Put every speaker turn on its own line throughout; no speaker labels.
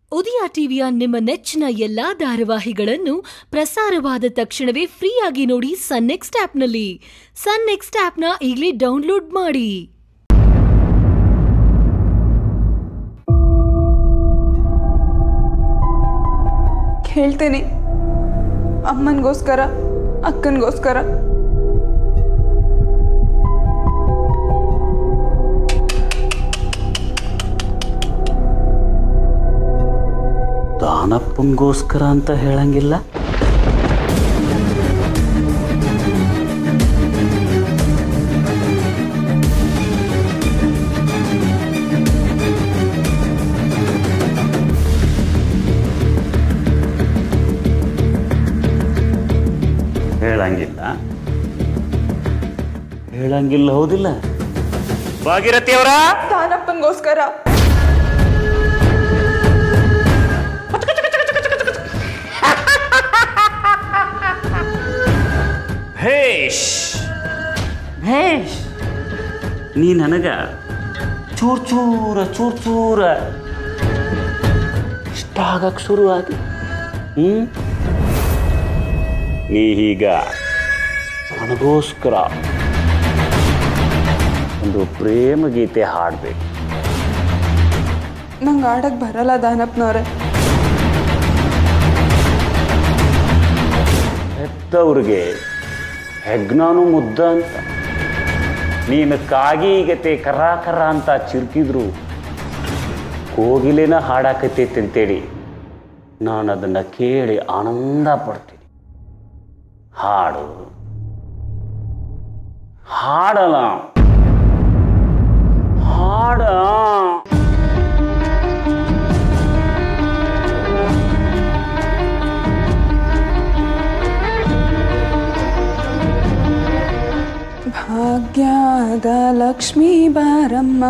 ಉದಯ ಟಿವಿಯ ನಿಮ್ಮ ನೆಚ್ಚಿನ ಎಲ್ಲಾ ಧಾರಾವಾಹಿಗಳನ್ನು ಪ್ರಸಾರವಾದ ತಕ್ಷಣವೇ ಫ್ರೀಯಾಗಿ ನೋಡಿ ಸನ್ ನೆಕ್ಸ್ಟ್ ಆಪ್ನಲ್ಲಿ ಸನ್ ನೆಕ್ಸ್ಟ್ ಆಪ್ನ ಈಗಲೇ ಡೌನ್ಲೋಡ್ ಮಾಡಿ
ಹೇಳ್ತೀನಿ ಅಮ್ಮನಿಗೋಸ್ಕರ ಅಕ್ಕನಿಗೋಸ್ಕರ
ದಾನಪ್ಪಂಗೋಸ್ಕರ ಅಂತ ಹೇಳಂಗಿಲ್ಲ ಹೇಳಂಗಿಲ್ಲ ಹೇಳಂಗಿಲ್ಲ ಹೌದಿಲ್ಲ ಭಾಗೀರಥಿ ಅವರ
ತಾನಪ್ಪನಿಗೋಸ್ಕರ
ಭೇಷ್ ಭೇಷ್ ನೀ ನನಗ ಚೂರ್ ಚೂರ ಚೂರ್ ಚೂರ ಇಷ್ಟ ಆಗಕ್ಕೆ ಶುರು ಆಗಿ ಹ್ಮ್ ನೀ ಈಗ ನನಗೋಸ್ಕರ ಒಂದು ಪ್ರೇಮ ಗೀತೆ ಹಾಡಬೇಕು
ನಂಗೆ ಆಡಕ್ಕೆ ಬರಲ್ಲ ದಾನಪ್ಪನವ್ರೆ
ಹೆತ್ತವ್ರಿಗೆ ಹೆಗ್ನಾನು ಮುದ್ದ ಅಂತ ನೀನು ಕಾಗಿಗತೆ ಕರ ಕರ ಅಂತ ಚಿರುಕಿದ್ರು ಕೋಗಿಲೆನ ಹಾಡಾಕತೈತೆ ಅಂತೇಳಿ ನಾನು ಅದನ್ನು ಕೇಳಿ ಆನಂದ ಪಡ್ತೀನಿ ಹಾಡು ಹಾಡಲ್ಲ ಹಾಡ
ಭಾಗ್ಯದ ಲಕ್ಷ್ಮೀ ಬಾರಮ್ಮ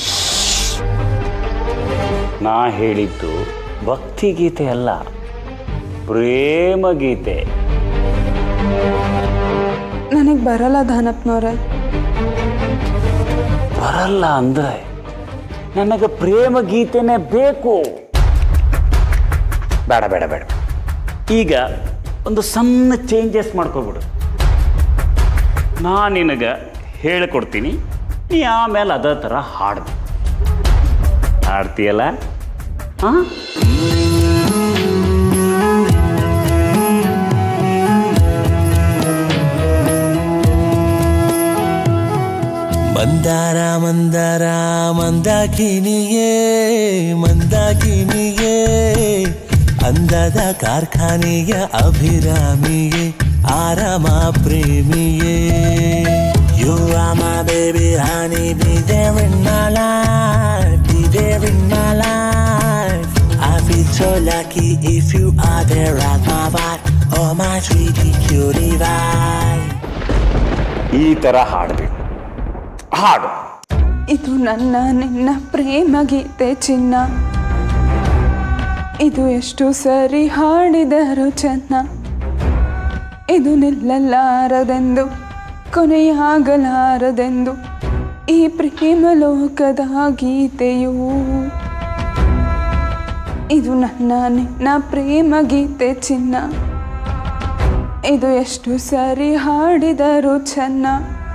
ನಾ ಹೇಳಿದ್ದು ಭಕ್ತಿಗೀತೆ ಅಲ್ಲ ಪ್ರೇಮ ಗೀತೆ
ನನಗೆ ಬರಲ್ಲ ದಾನಪ್ಪನವ್ರೆ
ಬರಲ್ಲ ಅಂದ್ರೆ ನನಗೆ ಪ್ರೇಮ ಗೀತೆನೇ ಬೇಕು ಬೇಡ ಬೇಡ ಬೇಡ ಈಗ ಒಂದು ಸಣ್ಣ ಚೇಂಜಸ್ ಮಾಡ್ಕೊಬಿಡು ನಾ ನಿನಗೆ ಹೇಳಿಕೊಡ್ತೀನಿ ನೀ ಆಮೇಲೆ ಅದೇ ಥರ ಹಾಡ್ದು ಹಾಡ್ತೀಯಲ್ಲ ಹಾಂ
ಮಂದಾರ ಮಂದಾರ ಮಂದಾಕಿನಿಯೇ ಮಂದಾಕಿನಿಯೇ ಅಂದದ ಕಾರ್ಖಾನೆಯ ಅಭಿರಾಮಿಯೇ ಆರಾಮ ಪ್ರೇಮಿಯೇ You are my baby honey, be there in my life, be there in my life. I feel so lucky if you are there at my back, oh my sweetie cutie vibe.
ಈ ಥರ ಹಾಡಬೇಕು ಹಾಡು
ಇದು ನನ್ನ ನಿನ್ನ ಪ್ರೇಮ ಗೀತೆ ಚಿನ್ನ ಇದು ಎಷ್ಟು ಸರಿ ಹಾಡಿದರು ಚೆನ್ನ ಇದು ನಿಲ್ಲಲಾರದೆಂದು ಕೊನೆಯಾಗಲಾರದೆಂದು ಈ ಪ್ರೇಮ ಲೋಕದ ಗೀತೆಯು ಇದು ನನ್ನ ನಿನ್ನ ಪ್ರೇಮ ಗೀತೆ ಚಿನ್ನ ಇದು ಎಷ್ಟು ಸರಿ ಹಾಡಿದರು ಚೆನ್ನ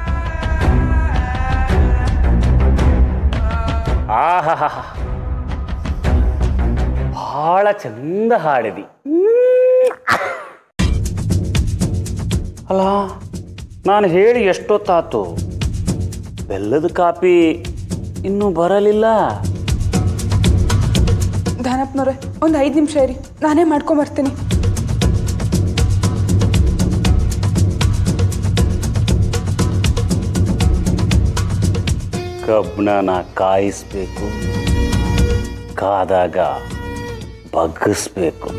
ಆಹಾ ಭಾಳ ಚಂದ ಹಾಡಿದಿ ಅಲ್ಲ ನಾನು ಹೇಳಿ ಎಷ್ಟೊತ್ತಾತು ಬೆಲ್ಲದ ಕಾಪಿ ಇನ್ನೂ ಬರಲಿಲ್ಲ
ದಾನಪ್ಪನವ್ರೆ ಒಂದು ಐದು ನಿಮಿಷ ಇರಿ ನಾನೇ ಮಾಡ್ಕೊಂಬರ್ತೀನಿ
ಕಬ್ಬಣನ ಕಾಯಿಸ್ಬೇಕು ಕಾದಾಗ ಬಗ್ಗಿಸ್ಬೇಕು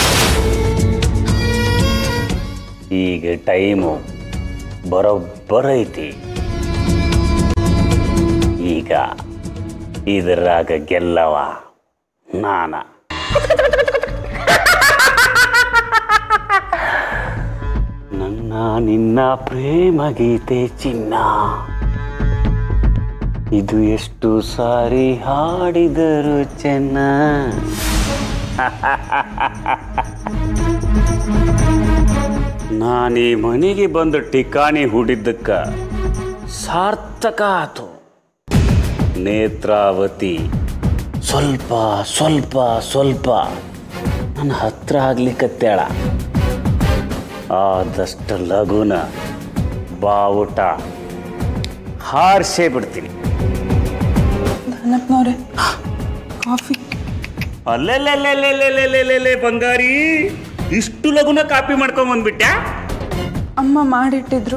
ಈಗ ಟೈಮು ಬರೋಬ್ಬರೈತಿ ಈಗ ಇದರಾಗ ಗೆಲ್ಲವ ನಾನ ನನ್ನ ನಿನ್ನ ಪ್ರೇಮ ಗೀತೆ ಚಿನ್ನ ಇದು ಎಷ್ಟು ಸಾರಿ ಹಾಡಿದರು ಚೆನ್ನ ನಾನು ಈ ಮನೆಗೆ ಬಂದು ಠಿಕಾಣಿ ಹೂಡಿದ್ದಕ್ಕ ಸಾರ್ಥಕ ಆತು ನೇತ್ರಾವತಿ ಸ್ವಲ್ಪ ಸ್ವಲ್ಪ ಸ್ವಲ್ಪ ನನ್ನ ಹತ್ರ ಆಗ್ಲಿಕ್ಕತ್ತೇಳ ಆದಷ್ಟು ಲಘುನ ಬಾವುಟ ಹಾರಿಸೇ ಬಿಡ್ತೀನಿ
ದಾನಪ್ಪನವ್ರೆ ಕಾಫಿ
ಅಲ್ಲೆಲ್ಲೆಲ್ಲೆಲ್ಲೆಲ್ಲೆಲ್ಲೆಲ್ಲೆಲ್ಲೆ ಬಂಗಾರಿ ಇಷ್ಟು ಲಘುನ ಕಾಪಿ ಮಾಡ್ಕೊಂಡ್ ಬಂದ್ಬಿಟ್ಯಾ
ಅಮ್ಮ ಮಾಡಿಟ್ಟಿದ್ರು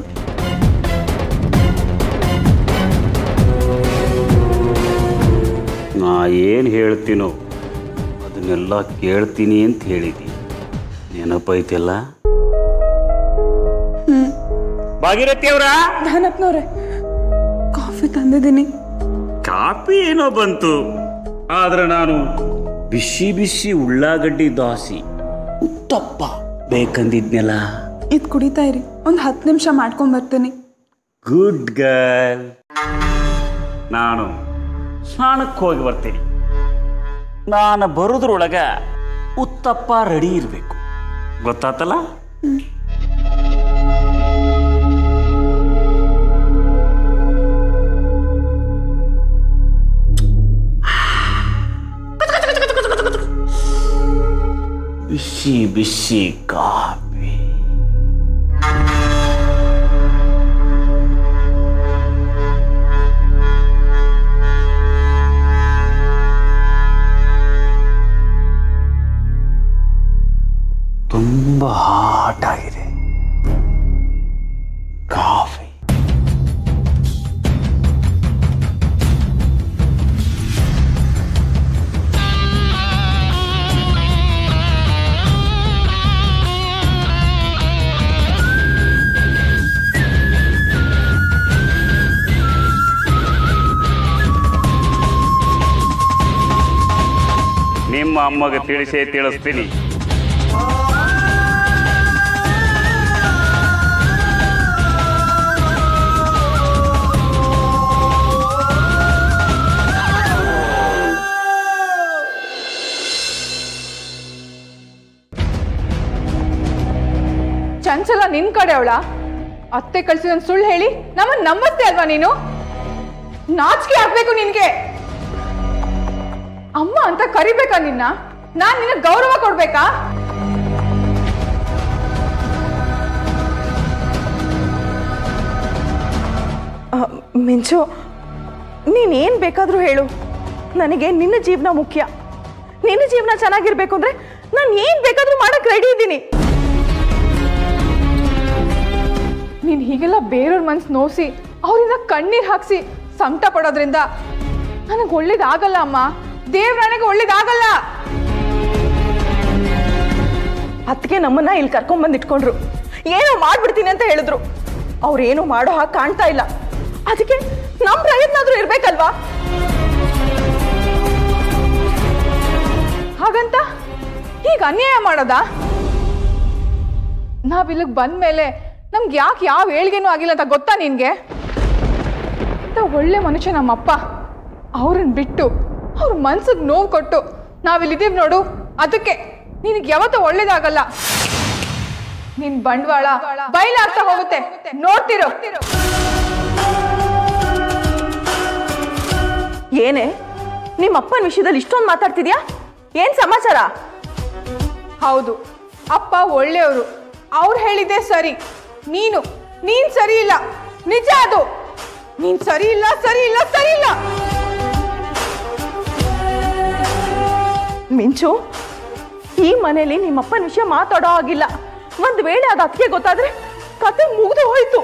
ನಾ ಏನು ಹೇಳ್ತೀನೋ ಅದನ್ನೆಲ್ಲ ಕೇಳ್ತೀನಿ ಅಂತ ಹೇಳಿದಿ ನೆನಪೈತೆಲ್ಲ ಭಾಗೀರಥಿ ಅವರ
ದಾನಪ್ಪನವ್ರೆ ಕಾಫಿ ತಂದಿದ್ದೀನಿ
ಕಾಪಿ ಏನೋ ಬಂತು ಆದ್ರೆ ನಾನು ಬಿಸಿ ಬಿಸಿ ಉಳ್ಳಾಗಡ್ಡಿ ದೋಸೆ ಉತ್ತಪ್ಪ ಬೇಕಂದಿದ್ನೆಲ್ಲ
ಇದು ಕುಡಿತಾ ಇರಿ ಒಂದು ಹತ್ತು ನಿಮಿಷ ಮಾಡ್ಕೊಂಡ್ ಬರ್ತೀನಿ
ಗುಡ್ ಗರ್ಲ್ ನಾನು ಸ್ನಾನಕ್ಕೆ ಹೋಗಿ ಬರ್ತೀನಿ ನಾನು ಬರೋದ್ರೊಳಗ ಉತ್ತಪ್ಪ ರೆಡಿ ಇರಬೇಕು ಗೊತ್ತಾತಲ್ಲ ಬಿಸಿ ಬಿಸಿ ಕಾಫಿ ತುಂಬ ಹಾಟ್ ಆಗಿದೆ ಕಾಫಿ ನಿಮ್ಮ ಅಮ್ಮಗೆ ತಿಳಿಸೇ ತಿಳಿಸ್ತೀನಿ
ಚಂಚಲ ನಿನ್ ಕಡೆ ಅವಳ ಅತ್ತೆ ಕಳ್ಸಿದ ಸುಳ್ಳು ಹೇಳಿ ನಮ್ಮನ್ನ ನಂಬತ್ತೆ ಅಲ್ವಾ ನೀನು ನಾಚಿಕೆ ಆಗ್ಬೇಕು ನಿನ್ಗೆ ಅಮ್ಮ ಅಂತ ಕರಿಬೇಕಾ ನಿನ್ನ ನಾನ್ ನಿನ್ನ ಗೌರವ ಕೊಡ್ಬೇಕಾ
ಮಿಂಚು ನೀನೇನು ಬೇಕಾದರೂ ಹೇಳು ನನಗೆ ನಿನ್ನ ಜೀವನ ಮುಖ್ಯ ನಿನ್ನ ಜೀವನ ಚೆನ್ನಾಗಿರ್ಬೇಕು ಅಂದರೆ ನಾನು ಏನು ಬೇಕಾದರೂ ಮಾಡಕ್ಕೆ ರೆಡಿ ಇದ್ದೀನಿ
ನೀನ್ ಹೀಗೆಲ್ಲ ಬೇರೆಯವ್ರ ಮನ್ಸು ನೋಸಿ ಅವರಿಂದ ಕಣ್ಣೀರ್ ಹಾಕ್ಸಿ ಸಂಕಟ ಪಡೋದ್ರಿಂದ ನನಗೆ ಒಳ್ಳೇದಾಗಲ್ಲ ಅಮ್ಮ ದೇವ್ರಾಣೆಗೆ ಒಳ್ಳೇದಾಗಲ್ಲ
ಅದಕ್ಕೆ ನಮ್ಮನ್ನ ಇಲ್ಲಿ ಕರ್ಕೊಂಡ್ಬಂದು ಇಟ್ಕೊಂಡ್ರು ಏನೋ ಮಾಡ್ಬಿಡ್ತೀನಿ ಅಂತ ಹೇಳಿದ್ರು ಅವ್ರೇನು ಮಾಡೋ ಹಾಗೆ ಕಾಣ್ತಾ ಇಲ್ಲ ಅದಕ್ಕೆ ನಮ್ಮ ಪ್ರಯತ್ನ ಆದ್ರೂ ಇರ್ಬೇಕಲ್ವಾ
ಹಾಗಂತ ಈಗ ಅನ್ಯಾಯ ಮಾಡೋದಾ ನಾವ್ ಇಲ್ಲಿಗೆ ಬಂದ್ಮೇಲೆ ನಮ್ಗೆ ಯಾಕೆ ಯಾವ ಏಳ್ಗೆನೂ ಆಗಿಲ್ಲ ಅಂತ ಗೊತ್ತಾ ನಿನ್ಗೆ ಅಂತ ಒಳ್ಳೆ ಮನುಷ್ಯ ನಮ್ಮಪ್ಪ ಅವ್ರನ್ನ ಬಿಟ್ಟು ಅವ್ರ ಮನ್ಸಿಗೆ ನೋವು ಕೊಟ್ಟು ನಾವಿಲ್ಲಿದ್ದೀವಿ ನೋಡು ಅದಕ್ಕೆ ನಿನಗೆ ಯಾವತ್ತೂ ಒಳ್ಳೇದಾಗಲ್ಲ ನಿನ್ ಬಂಡವಾಳ ಬಯಲಾಗ್ತಾ ಹೋಗುತ್ತೆ ನೋಡ್ತಿರೋ
ಏನೇ ನಿಮ್ಮ ಅಪ್ಪನ ವಿಷಯದಲ್ಲಿ ಇಷ್ಟೊಂದು ಮಾತಾಡ್ತಿದ್ಯಾ ಏನು ಸಮಾಚಾರ
ಹೌದು ಅಪ್ಪ ಒಳ್ಳೆಯವರು ಅವ್ರು ಹೇಳಿದ್ದೆ ಸರಿ ನೀನು ನೀನ್ ಸರಿ ಇಲ್ಲ ನಿಜ ಅದು ನೀನ್ ಸರಿ ಇಲ್ಲ ಸರಿ ಇಲ್ಲ ಸರಿ ಇಲ್ಲ
ಮಿಂಚು ಈ ಮನೇಲಿ ನಿಮ್ಮಪ್ಪನ ವಿಷಯ ಮಾತಾಡೋ ಆಗಿಲ್ಲ ಒಂದು ವೇಳೆ ಅದು ಅದಕ್ಕೆ ಗೊತ್ತಾದ್ರೆ ಕತೆ ಮುಗಿದು ಹೋಯ್ತು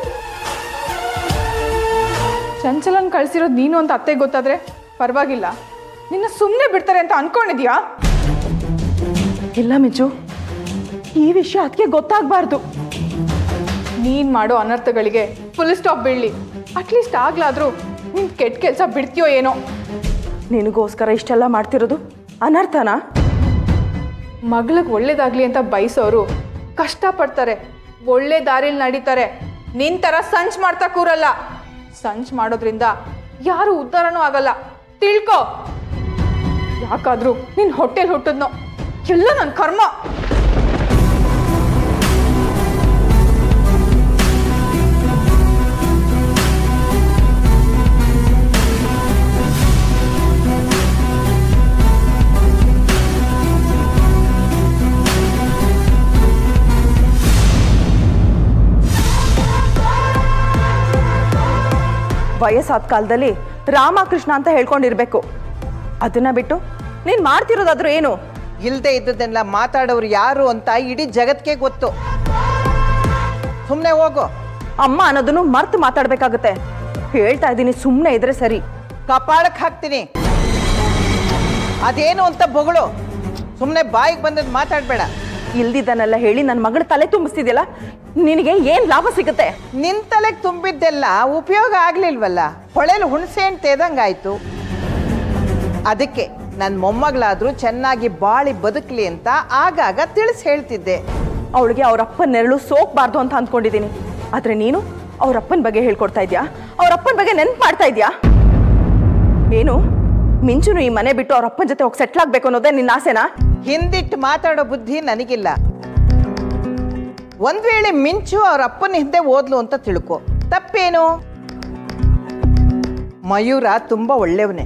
ಚಂಚಲನ್ ಕಳ್ಸಿರೋದು ನೀನು ಅಂತ ಅತ್ತೆ ಗೊತ್ತಾದ್ರೆ ಪರವಾಗಿಲ್ಲ ನಿನ್ನ ಸುಮ್ಮನೆ ಬಿಡ್ತಾರೆ ಅಂತ ಅನ್ಕೊಂಡಿದ್ಯಾ
ಇಲ್ಲ ಮಿಂಚು ಈ ವಿಷಯ ಅದಕ್ಕೆ ಗೊತ್ತಾಗಬಾರ್ದು
ನೀನ್ ಮಾಡೋ ಅನರ್ಥಗಳಿಗೆ ಫುಲ್ ಸ್ಟಾಪ್ ಬೀಳಲಿ ಅಟ್ಲೀಸ್ಟ್ ಆಗ್ಲಾದ್ರೂ ನಿನ್ ಕೆಟ್ಟ ಕೆಲಸ ಬಿಡ್ತೀಯೋ ಏನೋ
ನಿನಗೋಸ್ಕರ ಇಷ್ಟೆಲ್ಲ ಮಾಡ್ತಿರೋದು ಅನರ್ಥನಾ
ಮಗಳಿಗೆ ಒಳ್ಳೇದಾಗ್ಲಿ ಅಂತ ಬಯಸೋರು ಕಷ್ಟಪಡ್ತಾರೆ ಒಳ್ಳೆ ದಾರಿಲಿ ನಡೀತಾರೆ ನಿನ್ ಥರ ಸಂಚ್ ಮಾಡ್ತಾ ಕೂರಲ್ಲ ಸಂಚ್ ಮಾಡೋದ್ರಿಂದ ಯಾರು ಉದ್ಧಾರನೂ ಆಗಲ್ಲ ತಿಳ್ಕೊ ಯಾಕಾದ್ರೂ ನಿನ್ ಹೊಟ್ಟೆಲ್ ಹುಟ್ಟಿದ್ನೋ ಎಲ್ಲ ನನ್ನ ಕರ್ಮ
ವಯಸ್ಸಾದ ಕಾಲದಲ್ಲಿ ರಾಮಕೃಷ್ಣ ಅಂತ ಹೇಳ್ಕೊಂಡಿರ್ಬೇಕು ಅದನ್ನ ಬಿಟ್ಟು ನೀನ್ ಮಾಡ್ತಿರೋದಾದ್ರೂ ಏನು
ಇಲ್ಲದೆ ಇದ್ದದನ್ನೆಲ್ಲ ಮಾತಾಡೋರು ಯಾರು ಅಂತ ಇಡೀ ಜಗತ್ಗೆ ಗೊತ್ತು ಸುಮ್ಮನೆ ಹೋಗು
ಅಮ್ಮ ಅನ್ನೋದನ್ನು ಮರ್ತು ಮಾತಾಡ್ಬೇಕಾಗತ್ತೆ ಹೇಳ್ತಾ ಇದ್ದೀನಿ ಸುಮ್ಮನೆ ಇದ್ರೆ ಸರಿ
ಕಪಾಳಕ್ಕೆ ಹಾಕ್ತೀನಿ ಅದೇನು ಅಂತ ಬೊಗಳು ಸುಮ್ಮನೆ ಬಾಯಿಗೆ ಬಂದದ್ದು ಮಾತಾಡಬೇಡ
ಇಲ್ದಿದ್ದನ್ನೆಲ್ಲ ಹೇಳಿ ನನ್ನ ಮಗಳ ತಲೆ ತುಂಬಿಸ್ತಿದ್ಯಲ್ಲ ನಿನಗೆ ಏನ್ ಲಾಭ ಸಿಗುತ್ತೆ
ನಿನ್ ತಲೆಗೆ ತುಂಬಿದ್ದೆಲ್ಲ ಉಪಯೋಗ ಆಗ್ಲಿಲ್ವಲ್ಲ ಹೊಳೆಲು ಹುಣಸೆ ಹಣ್ಣು ತೆದಂಗಾಯ್ತು ಅದಕ್ಕೆ ನನ್ನ ಮೊಮ್ಮಗಳಾದ್ರೂ ಚೆನ್ನಾಗಿ ಬಾಳಿ ಬದುಕಲಿ ಅಂತ ಆಗಾಗ ತಿಳಿಸಿ ಹೇಳ್ತಿದ್ದೆ
ಅವಳಿಗೆ ಅವ್ರ ಅಪ್ಪನ ನೆರಳು ಸೋಕ್ಬಾರ್ದು ಅಂತ ಅಂದ್ಕೊಂಡಿದ್ದೀನಿ ಆದ್ರೆ ನೀನು ಅವ್ರ ಅಪ್ಪನ ಬಗ್ಗೆ ಹೇಳ್ಕೊಡ್ತಾ ಇದ್ಯಾ ಅವ್ರ ಅಪ್ಪನ ಬಗ್ಗೆ ನೆನ್ಪು ಮಾಡ್ತಾ ಇದ್ಯಾ ಏನು ಮಿಂಚುನು ಈ ಮನೆ ಬಿಟ್ಟು ಅವ್ರ ಅಪ್ಪನ ಜೊತೆ ಹೋಗಿ ಸೆಟ್ಲ್ ಆಗ್ಬೇಕು ಅನ್ನೋದೇ ನಿನ್ನ ಆಸೆನಾ
ಹಿಂದಿಟ್ಟು ಮಾತಾಡೋ ಬುದ್ಧಿ ನನಗಿಲ್ಲ ಒಂದ್ ವೇಳೆ ಮಿಂಚು ಅವ್ರ ಅಪ್ಪನ ಹಿಂದೆ ಓದ್ಲು ಅಂತ ತಿಳ್ಕೊ ತಪ್ಪೇನು ಮಯೂರ ತುಂಬಾ ಒಳ್ಳೆಯವನೇ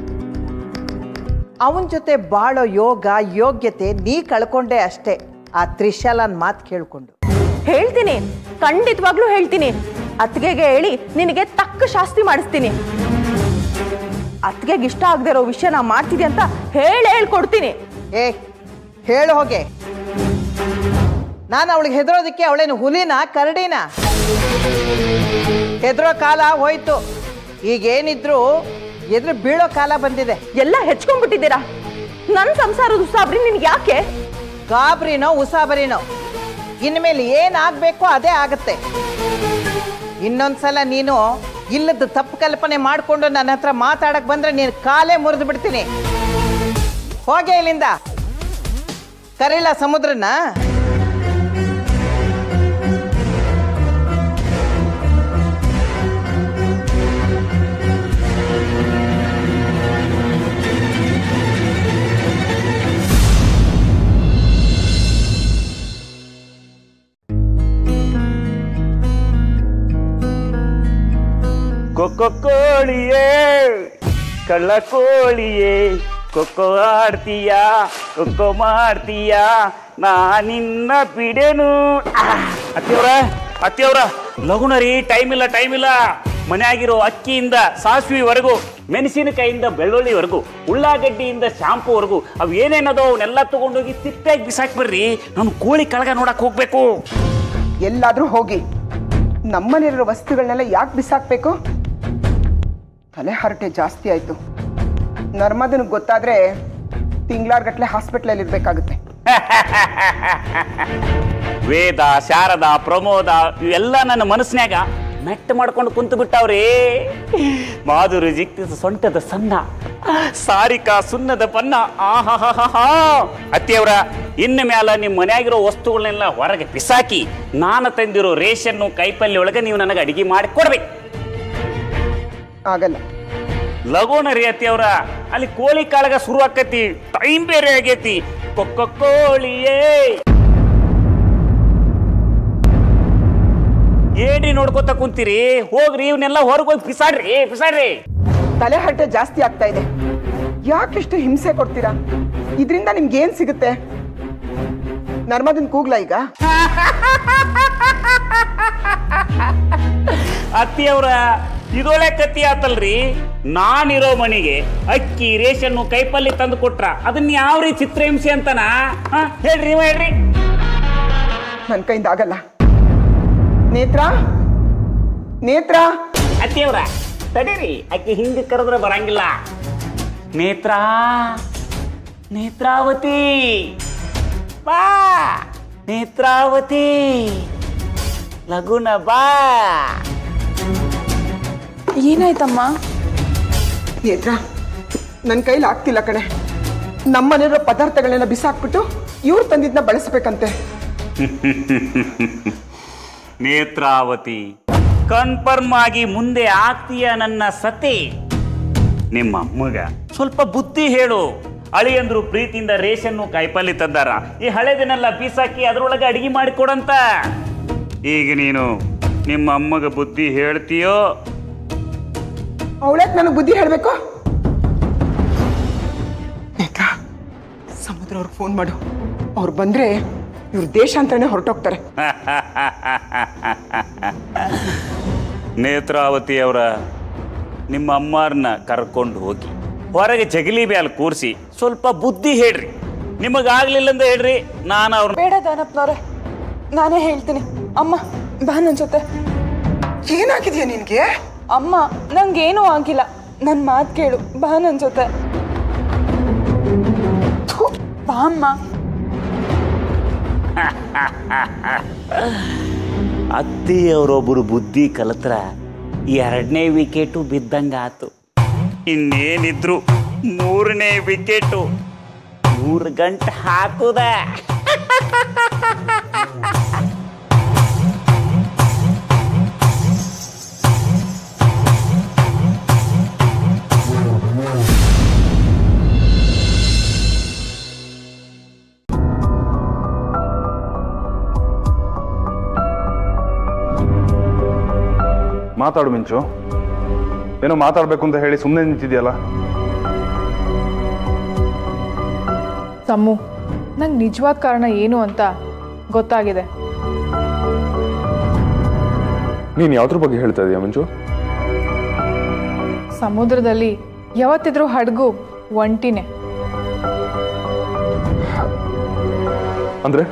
ಅವನ ಜೊತೆ ಬಾಳೋ ಯೋಗ ಯೋಗ್ಯತೆ ನೀ ಕಳ್ಕೊಂಡೆ ಅಷ್ಟೇ ಆ ತ್ರಿಶಾಲನ್ ಮಾತು ಕೇಳ್ಕೊಂಡು
ಹೇಳ್ತೀನಿ ಖಂಡಿತವಾಗ್ಲೂ ಹೇಳ್ತೀನಿ ಅತ್ತಿಗೆಗೆ ಹೇಳಿ ನಿನಗೆ ತಕ್ಕ ಶಾಸ್ತಿ ಮಾಡಿಸ್ತೀನಿ ಅತ್ತಿಗೆಗೆ ಇಷ್ಟ ಆಗದೆ ಇರೋ ವಿಷಯ ನಾ ಮಾಡ್ತಿದ್ದೆ ಅಂತ ಹೇಳಿ ಹೇಳ್ಕೊಡ್ತೀನಿ
ಏ ಹೇಳು ಹೋಗೆ ನಾನು ಅವಳಿಗೆ ಹೆದರೋದಕ್ಕೆ ಅವಳೇನು ಹುಲಿನ ಕರಡಿನ ಹೆದರೋ ಕಾಲ ಹೋಯ್ತು ಈಗೇನಿದ್ರು ಎದುರು ಬೀಳೋ ಕಾಲ ಬಂದಿದೆ
ಎಲ್ಲ ಹೆಚ್ಕೊಂಡ್ಬಿಟ್ಟಿದ್ದೀರಾ ನನ್ನ ಸಂಸಾರದ ಉಸಾಬ್ರಿ ನಿನ್ಗೆ ಯಾಕೆ
ಗಾಬರಿನೋ ಉಸಾಬರಿನೋ ಇನ್ಮೇಲೆ ಏನಾಗಬೇಕೋ ಅದೇ ಆಗತ್ತೆ ಇನ್ನೊಂದ್ಸಲ ನೀನು ಇಲ್ಲದ ತಪ್ಪು ಕಲ್ಪನೆ ಮಾಡಿಕೊಂಡು ನನ್ನ ಹತ್ರ ಮಾತಾಡಕ್ ಬಂದ್ರೆ ನೀನು ಕಾಲೇ ಮುರಿದು ಬಿಡ್ತೀನಿ ಹೋಗೆ ಇಲ್ಲಿಂದ ಕರೀಲ ಸಮುದ್ರನ
ಕೊಕ್ಕೊ ಕೋಳಿಯೇ ಕಳ್ಳ ಕೋಳಿಯೇ ಕೊಕ್ಕೊ ಆಡ್ತೀಯಾ ಕೊಕ್ಕೊ ಮಾಡ್ತೀಯಾ ನಾ ನಿನ್ನ ಬಿಡೆನು ಅತ್ತಿಯವ್ರ ಅತ್ತಿಯವ್ರ ಲಗುಣ ರೀ ಟೈಮ್ ಇಲ್ಲ ಟೈಮ್ ಇಲ್ಲ ಮನೆಯಾಗಿರೋ ಅಕ್ಕಿಯಿಂದ ಸಾಸಿವೆವರೆಗೂ ಮೆಣಸಿನಕಾಯಿಂದ ಬೆಳ್ಳುಳ್ಳಿವರೆಗೂ ಉಳ್ಳಾಗಡ್ಡಿಯಿಂದ ಶಾಂಪೂವರೆಗೂ ಅವು ಏನೇನದೋ ಅವನ್ನೆಲ್ಲ ತಗೊಂಡೋಗಿ ತಿಪ್ಪಾಗಿ ಬಿಸಾಕ್ಬಿಡ್ರಿ ನಾನು ಕೋಳಿ ಕಳಗ ನೋಡಕ್ ಹೋಗ್ಬೇಕು
ಎಲ್ಲಾದ್ರೂ ಹೋಗಿ ನಮ್ಮಲ್ಲಿರೋ ವಸ್ತುಗಳನ್ನೆಲ್ಲ ಯಾಕೆ ಬಿಸಾಕ್ಬೇಕು ತಲೆ ಹರಟೆ ಜಾಸ್ತಿ ಆಯ್ತು ನರ್ಮದನಿಗೆ ಗೊತ್ತಾದ್ರೆ ತಿಂಗ್ಳಾರ್ಗಟ್ಲೆ ಹಾಸ್ಪಿಟ್ಲಲ್ಲಿ ಇರ್ಬೇಕಾಗುತ್ತೆ
ವೇದ ಶಾರದಾ ಪ್ರಮೋದ ಇವೆಲ್ಲ ನನ್ನ ಮನಸ್ಸಿನಾಗ ಮೆಟ್ಟ ಮಾಡ್ಕೊಂಡು ಕುಂತು ಬಿಟ್ಟಾವ್ರಿ ಮಾಧುರಿ ಜಿಕ್ತಿಸ ಸೊಂಟದ ಸಣ್ಣ ಸಾರಿಕಾ ಸುಣ್ಣದ ಪನ್ನ ಆಹಾಹಾಹಾ ಅತ್ತಿಯವರ ಇನ್ನು ಮ್ಯಾಲ ನಿಮ್ಮ ಮನ್ಯಾಗಿರೋ ವಸ್ತುಗಳನ್ನೆಲ್ಲ ಹೊರಗೆ ಬಿಸಾಕಿ ನಾನು ತಂದಿರೋ ರೇಷನ್ನು ಕೈಪಲ್ಯ ಒಳಗೆ ನೀವು ನನಗೆ ಅಡಿಗೆ ಮಾಡಿ ಕೊಡ್ಬೇಕು
ಆಗಲ್ಲ
ಲಗೋಣ ರೀ ಅತ್ತಿಯವ್ರ ಅಲ್ಲಿ ಕೋಳಿ ಕಾಳಗ ಶುರು ಆಕತಿ ಟೈಮ್ ಬೇರೆ ಆಗೈತಿ ಕೊಕ್ಕ ಕೋಳಿಯೇ ಏನ್ರಿ ನೋಡ್ಕೊತ ಕುಂತೀರಿ ಹೋಗ್ರಿ ಇವನ್ನೆಲ್ಲ ಹೊರಗೆ ಹೋಗಿ ಬಿಸಾಡ್ರಿ ಬಿಸಾಡ್ರಿ
ತಲೆ ಹರಟೆ ಜಾಸ್ತಿ ಆಗ್ತಾ ಇದೆ ಯಾಕಿಷ್ಟು ಹಿಂಸೆ ಕೊಡ್ತೀರಾ ಇದರಿಂದ ನಿಮ್ಗೆ ಏನ್ ಸಿಗುತ್ತೆ ನರ್ಮದನ್ ಕೂಗ್ಲ ಈಗ
ಅತ್ತಿಯವ್ರ ಇದೊಳೆ ಕತ್ತಿ ಆತಲ್ರಿ ನಾನಿರೋ ಮನೆಗೆ ಅಕ್ಕಿ ರೇಷನ್ನು ಕೈಪಲ್ಲಿ ತಂದು ಕೊಟ್ರ ಅದನ್ನ ಯಾವ ರೀ ಚಿತ್ರಹಿಂಸೆ ಅಂತನಾ ಹಾ, ಹೇಳ್ರಿ ಇವ ಹೇಳ್ರಿ
ನನ್ನ ಕೈಯಿಂದ ಆಗಲ್ಲ ನೇತ್ರ ನೇತ್ರ
ಅತ್ತಿಯವ್ರ ತಡೀರಿ ಅಕ್ಕಿ ಹಿಂಗೆ ಕರೆದ್ರೆ ಬರಂಗಿಲ್ಲ ನೇತ್ರ ನೇತ್ರಾವತಿ ಬಾ ನೇತ್ರಾವತಿ ಲಗುನ ಬಾ
ಏನಾಯ್ತಮ್ಮ
ನೇತ್ರ ನನ್ನ ಕೈಲಿ ಆಗ್ತಿಲ್ಲ ಕಣೆ ನಮ್ಮನೆಯಲ್ಲಿರೋ ಪದಾರ್ಥಗಳನ್ನೆಲ್ಲ ಬಿಸಾಕ್ಬಿಟ್ಟು ಇವ್ರು ತಂದಿದ್ನ ಬಳಸ್ಬೇಕಂತೆ
ನೇತ್ರಾವತಿ ಕನ್ಫರ್ಮ್ ಆಗಿ ಮುಂದೆ ಆಗ್ತೀಯ ನನ್ನ ಸತಿ ನಿಮ್ಮ ಅಮ್ಮಗ ಸ್ವಲ್ಪ ಬುದ್ಧಿ ಹೇಳು ಅಳಿಯಂದ್ರು ಪ್ರೀತಿಯಿಂದ ರೇಷನ್ನು ಕಾಯಿಪಲ್ಲೆ ತಂದಾರ ಈ ಹಳೆದನ್ನೆಲ್ಲ ಬೀಸಾಕಿ ಅದ್ರೊಳಗೆ ಅಡಿಗೆ ಮಾಡಿ ಕೊಡಂತ ಈಗ ನೀನು ನಿಮ್ಮ ಅಮ್ಮಗ ಬುದ್ಧಿ ಹೇಳ್ತೀಯೋ
ಅವಳಕ್ಕೆ ನನಗೆ ಬುದ್ಧಿ ಹೇಳಬೇಕು ನೇತ್ರ ಸಮುದ್ರ ಅವ್ರಿಗೆ ಫೋನ್ ಮಾಡು ಅವ್ರು ಬಂದ್ರೆ ಇವ್ರ ದೇಶ ಅಂತಾನೆ ಹೊರಟೋಗ್ತಾರೆ
ನೇತ್ರಾವತಿ ಅವರ ನಿಮ್ಮ ಅಮ್ಮಾರನ್ನ ಕರ್ಕೊಂಡು ಹೋಗಿ ಹೊರಗೆ ಜಗಲಿ ಬ್ಯಾಲ್ ಕೂರಿಸಿ ಸ್ವಲ್ಪ ಬುದ್ಧಿ ಹೇಳ್ರಿ ನಿಮಗಾಗ್ಲಿಲ್ಲ ಅಂತ ಹೇಳ್ರಿ ನಾನು ಅವ್ರ
ಬೇಡ ದಾನಪ್ಪನವ್ರೆ ನಾನೇ ಹೇಳ್ತೀನಿ ಅಮ್ಮ ಬಾ ನನ್ನ ಜೊತೆ
ಏನಾಗಿದೆಯಾ ನಿನಗೆ
ಅಮ್ಮ ನಂಗೇನೂ ಆಗಿಲ್ಲ ನನ್ನ ಮಾತು ಕೇಳು ಬಾ ನನ್ನ ಜೊತೆ ಥು, ಬಾ ಅಮ್ಮ
ಅತ್ತಿಯವರೊಬ್ಬರು ಬುದ್ಧಿ ಕಲತ್ರ ಎರಡನೇ ವಿಕೆಟು ಬಿದ್ದಂಗ ಆತು ಇನ್ನೇನಿದ್ರು ಮೂರನೇ ವಿಕೆಟು ಮೂರು ಗಂಟೆ ಹಾಕುದ
ಮಾತಾಡು ಮಿಂಚು ಏನೋ ಮಾತಾಡಬೇಕು ಅಂತ ಹೇಳಿ ಸುಮ್ಮನೆ ನಿಂತಿದೆಯಲ್ಲ
ತಮ್ಮು ನಂಗೆ ನಿಜವಾದ ಕಾರಣ ಏನು ಅಂತ ಗೊತ್ತಾಗಿದೆ
ನೀನು ಯಾವ್ದ್ರ ಬಗ್ಗೆ ಹೇಳ್ತಾ ಇದೀಯ ಮಿಂಚು
ಸಮುದ್ರದಲ್ಲಿ ಯಾವತ್ತಿದ್ರೂ ಹಡಗು ಒಂಟಿನೇ
ಅಂದ್ರೆ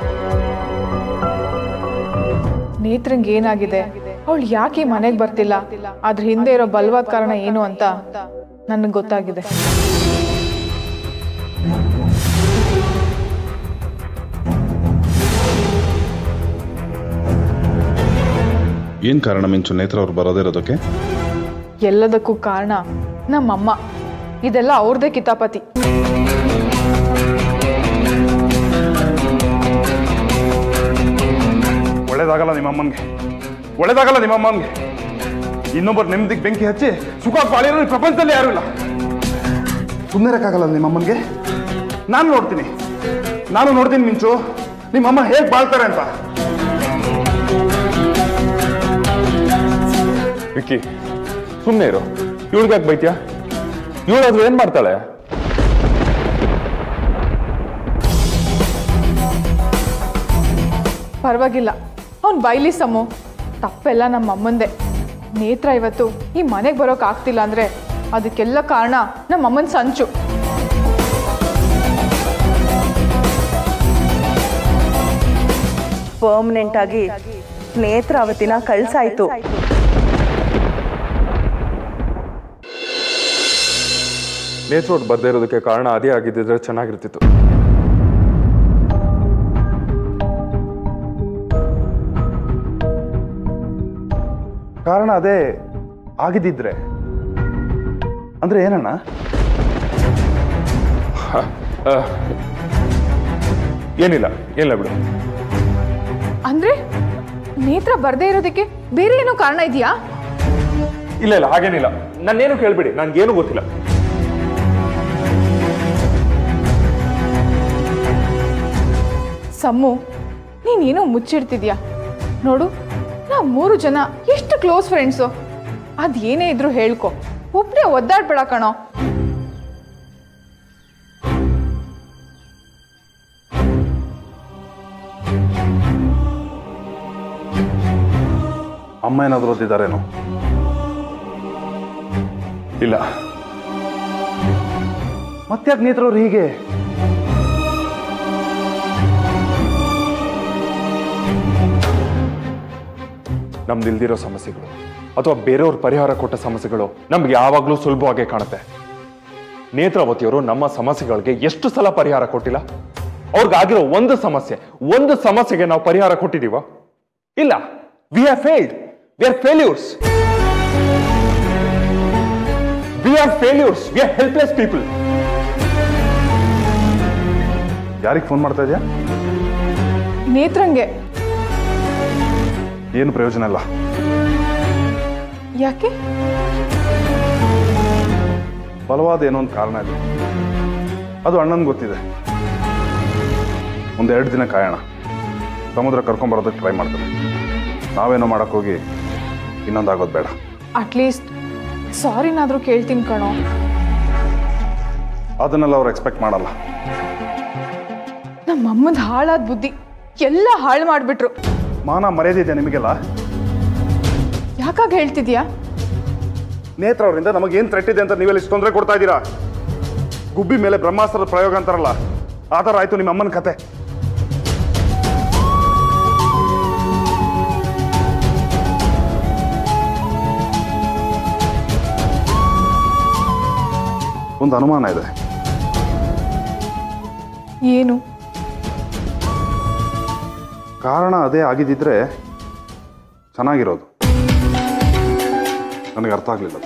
ನೇತ್ರಂಗೆ ಏನಾಗಿದೆ ಅವಳು ಯಾಕೆ ಮನೆಗೆ ಬರ್ತಿಲ್ಲ ಅದ್ರ ಹಿಂದೆ ಇರೋ ಬಲವಾದ ಕಾರಣ ಏನು ಅಂತ ನನಗೆ ಗೊತ್ತಾಗಿದೆ
ಏನ್ ಕಾರಣ ಮಿಂಚು ನೇತ್ರ ಅವ್ರು ಬರೋದೇ ಇರೋದಕ್ಕೆ
ಎಲ್ಲದಕ್ಕೂ ಕಾರಣ ನಮ್ಮಮ್ಮ ಇದೆಲ್ಲ ಅವ್ರದೇ ಕಿತಾಪತಿ
ಒಳ್ಳೇದಾಗಲ್ಲ ನಿಮ್ಮ ಅಮ್ಮನ್ಗೆ ಒಳ್ಳೇದಾಗಲ್ಲ ನಿಮ್ಮ ಅಮ್ಮನ್ಗೆ ಇನ್ನೊಬ್ಬರು ನೆಮ್ಮದಿಗೆ ಬೆಂಕಿ ಹಚ್ಚಿ ಸುಖ ಬಾಳಿರೋ ಈ ಪ್ರಪಂಚದಲ್ಲಿ ಯಾರು ಇಲ್ಲ ಸುಮ್ಮನಿರಕ್ಕಾಗಲ್ಲ ನಿಮ್ಮ ಅಮ್ಮನ್ಗೆ ನಾನು ನೋಡ್ತೀನಿ ನಾನು ನೋಡ್ತೀನಿ ಮಿಂಚು ನಿಮ್ಮಮ್ಮ ಹೇಗೆ ಬಾಳ್ತಾರೆ ಅಂತ ವಿಕ್ಕಿ ಸುಮ್ಮನೆ ಇರು ಇವಳಿಗೆ ಬೈತ್ಯಾ ಇವಳಾದ್ರೂ ಏನ್ ಮಾಡ್ತಾಳೆ
ಪರವಾಗಿಲ್ಲ ಅವ್ನು ಬೈಲಿ ಸಮು ತಪ್ಪೆಲ್ಲ ನಮ್ಮ ಅಮ್ಮಂದೆ ನೇತ್ರ ಇವತ್ತು ಈ ಮನೆಗೆ ಬರೋಕೆ ಆಗ್ತಿಲ್ಲ ಅಂದರೆ ಅದಕ್ಕೆಲ್ಲ ಕಾರಣ ನಮ್ಮ ಅಮ್ಮನ ಸಂಚು
ಪರ್ಮನೆಂಟ್ ಆಗಿ ನೇತ್ರಾವತಿನ ಕಳ್ಸಾಯ್ತು
ನೇತ್ರೋಡ್ ಬರ್ದೇ ಇರೋದಕ್ಕೆ ಕಾರಣ ಅದೇ ಆಗಿದ್ದಿದ್ರೆ ಚೆನ್ನಾಗಿರ್ತಿತ್ತು ಕಾರಣ ಅದೇ ಆಗಿದ್ದಿದ್ರೆ ಅಂದ್ರೆ ಏನಣ್ಣ ಹ, ಆ, ಏನಿಲ್ಲ ಏನಿಲ್ಲ ಬಿಡು
ಅಂದರೆ ನೇತ್ರ ಬರದೇ ಇರೋದಕ್ಕೆ ಬೇರೆ ಏನೋ ಕಾರಣ ಇದೆಯಾ
ಇಲ್ಲ ಇಲ್ಲ ಹಾಗೇನಿಲ್ಲ ನನ್ನೇನು ಕೇಳ್ಬಿಡಿ ನನ್ಗೇನು ಗೊತ್ತಿಲ್ಲ
ಸಮ್ಮು ನೀನೇನೋ ಮುಚ್ಚಿಡ್ತಿದ್ಯಾ ನೋಡು ನಾವು ಮೂರು ಜನ ಎಷ್ಟು ಕ್ಲೋಸ್ ಫ್ರೆಂಡ್ಸು ಅದು ಏನೇ ಇದ್ರೂ ಹೇಳ್ಕೊ ಒಬ್ಬನೇ ಒದ್ದಾಡ್ಬೇಡ ಕಣೋ
ಅಮ್ಮ ಏನಾದರೂ ಓದಿದ್ದಾರೇನೋ ಇಲ್ಲ ಮತ್ತ್ಯಾಕೆ ನೇತ್ರವ್ರು ಹೀಗೆ ನಮ್ದಿಲ್ದಿರೋ ಸಮಸ್ಯೆಗಳು ಅಥವಾ ಬೇರೆಯವ್ರ ಪರಿಹಾರ ಕೊಟ್ಟ ಸಮಸ್ಯೆಗಳು ನಮ್ಗೆ ಯಾವಾಗಲೂ ಸುಲಭವಾಗಿ ಕಾಣುತ್ತೆ ನೇತ್ರಾವತಿಯವರು ನಮ್ಮ ಸಮಸ್ಯೆಗಳಿಗೆ ಎಷ್ಟು ಸಲ ಪರಿಹಾರ ಕೊಟ್ಟಿಲ್ಲ ಅವ್ರಿಗಾಗಿರೋ ಒಂದು ಸಮಸ್ಯೆ ಒಂದು ಸಮಸ್ಯೆಗೆ ನಾವು ಪರಿಹಾರ ಕೊಟ್ಟಿದೀವ ಇಲ್ಲ we are failed we are failures we are failures we are helpless people ಯಾರಿಗೆ ಫೋನ್ ಮಾಡ್ತಾ ಇದೆಯಾ
ನೇತ್ರಂಗೆ
ಏನು ಪ್ರಯೋಜನ ಇಲ್ಲ
ಯಾಕೆ
ಬಲವಾದ ಏನೋ ಒಂದು ಕಾರಣ ಇದೆ
ಅದು ಅಣ್ಣನಿಗೆ ಗೊತ್ತಿದೆ ಒಂದು ಎರಡು ದಿನ ಕಾಯೋಣ ಸಮುದ್ರ ಕರ್ಕೊಂಬರೋದಕ್ಕೆ ಟ್ರೈ ಮಾಡ್ತಾರೆ ನಾವೇನೋ ಮಾಡೋಕ್ಕೋಗಿ ಇನ್ನೊಂದು ಆಗೋದು ಬೇಡ
ಅಟ್ಲೀಸ್ಟ್ ಸಾರಿನಾದರೂ ಕೇಳ್ತೀನಿ ಕಣೋ
ಅದನ್ನೆಲ್ಲ ಅವ್ರು ಎಕ್ಸ್ಪೆಕ್ಟ್ ಮಾಡಲ್ಲ
ನಮ್ಮ ಅಮ್ಮದ ಹಾಳಾದ ಬುದ್ಧಿ ಎಲ್ಲ ಹಾಳು ಮಾಡಿಬಿಟ್ರು
ಮಾನ ಮರ್ಯಾದೆ ನಿಮಗೆಲ್ಲ
ಯಾಕಾಗ ಹೇಳ್ತಿದ್ಯಾ
ನೇತ್ರ ಅವರಿಂದ ನಮಗೇನು ಥ್ರೆಟ್ ಇದೆ ಅಂತ ನೀವೆಲ್ಲ ಇಷ್ಟು ತೊಂದರೆ ಕೊಡ್ತಾ ಇದ್ದೀರಾ ಗುಬ್ಬಿ ಮೇಲೆ ಬ್ರಹ್ಮಾಸ್ತ್ರದ ಪ್ರಯೋಗ ಅಂತಾರಲ್ಲ ಆ ಥರ ಆಯ್ತು ನಿಮ್ಮ ಅಮ್ಮನ ಕತೆ ಒಂದು ಅನುಮಾನ ಇದೆ
ಏನು
ಕಾರಣ ಅದೇ ಆಗಿದ್ದಿದ್ರೆ ಚೆನ್ನಾಗಿರೋದು ನನಗೆ ಅರ್ಥ ಆಗಲಿಲ್ಲ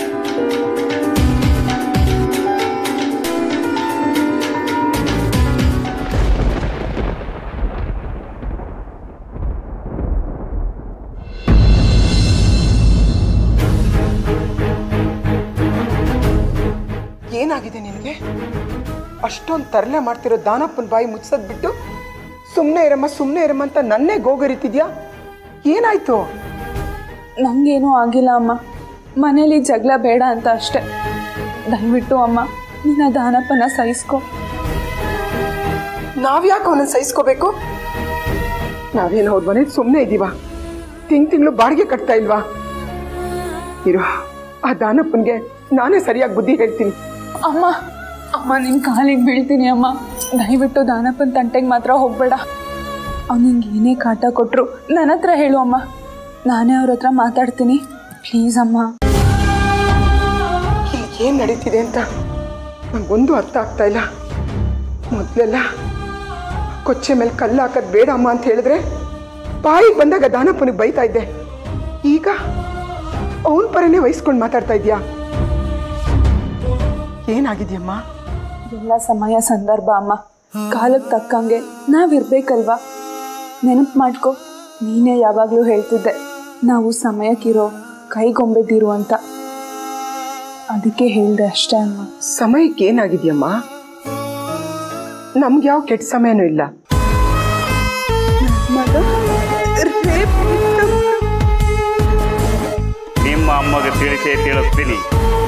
ಏನಾಗಿದೆ ನಿನಗೆ ಅಷ್ಟೊಂದು ತರಲೆ ಮಾಡ್ತಿರೋ ದಾನಪ್ಪನ ಬಾಯಿ ಮುಚ್ಚದ್ ಬಿಟ್ಟು ಸುಮ್ಮನೆ ಇರಮ್ಮ ಸುಮ್ಮನೆ ಇರಮ್ಮ ಅಂತ ನನ್ನೇ ಗೋಗರಿತಿದ್ಯಾ ಏನಾಯ್ತು
ನಂಗೇನೂ ಆಗಿಲ್ಲ ಅಮ್ಮ ಮನೇಲಿ ಜಗಳ ಬೇಡ ಅಂತ ಅಷ್ಟೆ ದಯವಿಟ್ಟು ಅಮ್ಮ ನಿನ್ನ ದಾನಪ್ಪನ ಸಹಿಸ್ಕೊ
ನಾವ್ಯಾಕೆ ಅವನನ್ನ ಸಹಿಸ್ಕೋಬೇಕು ನಾವೇನು ಅವ್ರ ಮನೇಲಿ ಸುಮ್ಮನೆ ಇದ್ದೀವ ತಿಂಗ್ ತಿಂಗಳು ಬಾಡಿಗೆ ಕಟ್ತಾ ಇಲ್ವಾ ಇರೋ ಆ ದಾನಪ್ಪನ್ಗೆ ನಾನೇ ಸರಿಯಾಗಿ ಬುದ್ಧಿ ಹೇಳ್ತೀನಿ
ಅಮ್ಮ ಅಮ್ಮ ನಿನ್ನ ಕಾಲಿಗೆ ಬೀಳ್ತೀನಿ ಅಮ್ಮ ದಯವಿಟ್ಟು ದಾನಪ್ಪನ ತಂಟೆಗೆ ಮಾತ್ರ ಹೋಗ್ಬೇಡ ಅವ್ನಿಗೆ ಏನೇ ಕಾಟ ಕೊಟ್ಟರು ನನ್ನ ಹತ್ರ ಹೇಳು ಅಮ್ಮ ನಾನೇ ಅವ್ರ ಹತ್ರ ಮಾತಾಡ್ತೀನಿ ಪ್ಲೀಸ್ ಅಮ್ಮ
ಇಲ್ಲಿ ಏನ್ ನಡೀತಿದೆ ಅಂತ ನಂಗೊಂದು ಅರ್ಥ ಆಗ್ತಾ ಇಲ್ಲ ಮೊದಲೆಲ್ಲ ಕೊಚ್ಚೆ ಮೇಲೆ ಕಲ್ಲು ಹಾಕೋದು ಬೇಡ ಅಮ್ಮ ಅಂತ ಹೇಳಿದ್ರೆ ಬಾಯಿಗೆ ಬಂದಾಗ ದಾನಪ್ಪನಿಗೆ ಬೈತಾ ಇದ್ದೆ ಈಗ ಅವನ ಪರನೇ ವಹಿಸ್ಕೊಂಡು ಮಾತಾಡ್ತಾ ಇದ್ಯಾ ಏನಾಗಿದ್ಯಮ್ಮ
ಎಲ್ಲ ಸಮಯ ಸಂದರ್ಭ ಅಮ್ಮ ಕಾಲಕ್ಕೆ ತಕ್ಕಂಗೆ ನಾವಿರ್ಬೇಕಲ್ವಾ ನೆನಪು ಮಾಡ್ಕೊ ನೀನೇ ಯಾವಾಗಲೂ ಹೇಳ್ತಿದ್ದೆ ನಾವು ಸಮಯಕ್ಕಿರೋ ಕೈಗೊಂಬೆದಿರು ಅಂತ ಅದಕ್ಕೆ ಹೇಳ್ದೆ ಅಷ್ಟೇ ಅಮ್ಮ
ಸಮಯಕ್ಕೆ ಏನಾಗಿದ್ಯಮ್ಮ ನಮ್ಗೆ ಯಾವ ಕೆಟ್ಟ ಸಮಯನೂ ಇಲ್ಲ
ಮಗ
ನಿಮ್ಮ ಅಮ್ಮಗೆ ತಿಳಿಸೇ ತಿಳಿಸ್ತೀನಿ